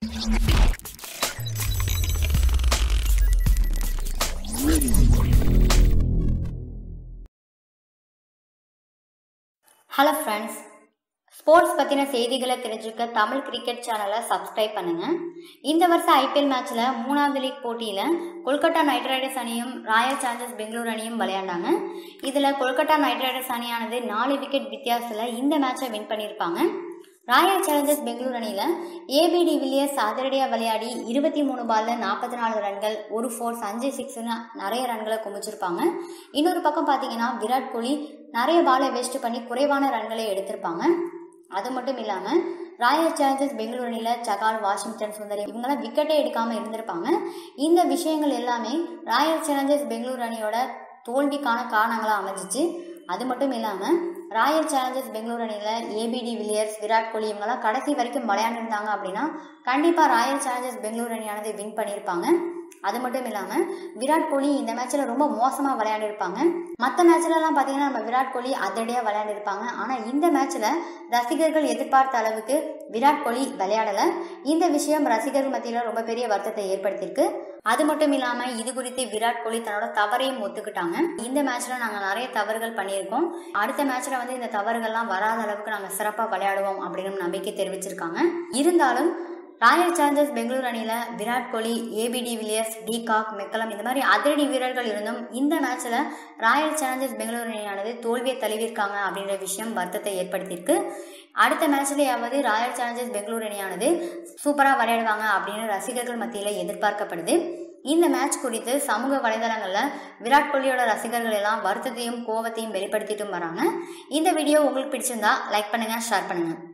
hello friends sports பற்றின செய்திகளை தெரிஞ்சுக்க தமிழ் கிரிக்கெட் சேனலை சப்ஸ்கிரைப் பண்ணுங்கள் இந்த வருஷம் ஐபிஎல் மேட்ச்சில் மூணாவது லீக் போட்டியில் கொல்கத்தா நைட் ரைடர்ஸ் அணியும் ராயல் சேலஞ்சர்ஸ் பெங்களூர் அணியும் விளையாண்டாங்க இதில் கொல்கத்தா நைட் ரைடர்ஸ் அணியானது நாலு விக்கெட் வித்தியாசத்தில் இந்த மேட்சை வின் பண்ணியிருப்பாங்க ராயல் சேலஞ்சர்ஸ் பெங்களூர் அணியில் ஏபிடி வில்லியர்ஸ் அதிரடியாக விளையாடி இருபத்தி மூணு பாலில் நாற்பத்தி நாலு ரன்கள் ஒரு ஃபோர்ஸ் அஞ்சு சிக்ஸ்னு நிறைய ரன்களை குமிச்சிருப்பாங்க இன்னொரு பக்கம் பார்த்தீங்கன்னா விராட் கோலி நிறைய பாலை வேஸ்ட் பண்ணி குறைவான ரன்களை எடுத்திருப்பாங்க அது மட்டும் இல்லாமல் ராயல் சேலஞ்சர்ஸ் பெங்களூர் அணியில் சகால் வாஷிங்டன் சுந்தரி இவங்கெல்லாம் விக்கெட்டே எடுக்காமல் இருந்திருப்பாங்க இந்த விஷயங்கள் எல்லாமே ராயல் சேலஞ்சர்ஸ் பெங்களூர் அணியோட தோல்விக்கான காரணங்களாக அமைஞ்சிச்சு அது மட்டும் இல்லாமல் ராயல் சேலஞ்சர்ஸ் பெங்களூர் அணியில் ஏபிடி வில்லியர்ஸ் விராட் கோலி இவங்கெல்லாம் கடைசி வரைக்கும் விளையாண்டுருந்தாங்க அப்படின்னா கண்டிப்பாக ராயல் சேலஞ்சர்ஸ் பெங்களூர் அணியானது வின் பண்ணியிருப்பாங்க அது மட்டும் இல்லாமல் விராட் கோலி இந்த மேட்ச்சில் ரொம்ப மோசமாக விளையாடிருப்பாங்க மற்ற மேட்ச்லலாம் பார்த்தீங்கன்னா நம்ம விராட் கோலி அதிரடியாக விளையாடிருப்பாங்க ஆனால் இந்த மேட்ச்சில் ரசிகர்கள் எதிர்பார்த்த அளவுக்கு விராட் கோலி விளையாடலை இந்த விஷயம் ரசிகர்கள் மத்தியில் ரொம்ப பெரிய வருத்தத்தை ஏற்படுத்தியிருக்கு அது மட்டும் இல்லாமல் இது குறித்து விராட் கோலி தன்னோட தவறையும் ஒத்துக்கிட்டாங்க இந்த மேட்ச்சில் நாங்கள் நிறைய தவறுகள் பண்ணியிருக்கோம் அடுத்த மேட்ச்சில் வந்து இந்த தவறுகள்லாம் வராத அளவுக்கு நாங்கள் சிறப்பாக விளையாடுவோம் அப்படின்னு நம்பிக்கை தெரிவிச்சிருக்காங்க இருந்தாலும் ராயல் சேலஞ்சர்ஸ் பெங்களூர் அணியில் Virat Kohli AB de Villiers de Kock McCullum இந்த மாதிரி அதிரடி வீரர்கள் இருந்தும் இந்த மேட்ச்சில் ராயல் சேலஞ்சர்ஸ் பெங்களூர் அணியானது தோல்வியை தழுவிருக்காங்க அப்படின்ற விஷயம் வருத்தத்தை ஏற்படுத்தியிருக்கு அடுத்த மேட்ச்லேயாவது ராயல் சேலஞ்சர்ஸ் பெங்களூர் அணியானது சூப்பராக விளையாடுவாங்க அப்படின்னு ரசிகர்கள் மத்தியில் எதிர்பார்க்கப்படுது இந்த மேட்ச் குறித்து சமூக வலைதளங்களில் விராட் கோலியோட ரசிகர்கள் எல்லாம் வருத்தத்தையும் கோவத்தையும் வெளிப்படுத்திட்டும் வராங்க இந்த வீடியோ உங்களுக்கு பிடிச்சிருந்தா லைக் பண்ணுங்கள் ஷேர் பண்ணுங்கள்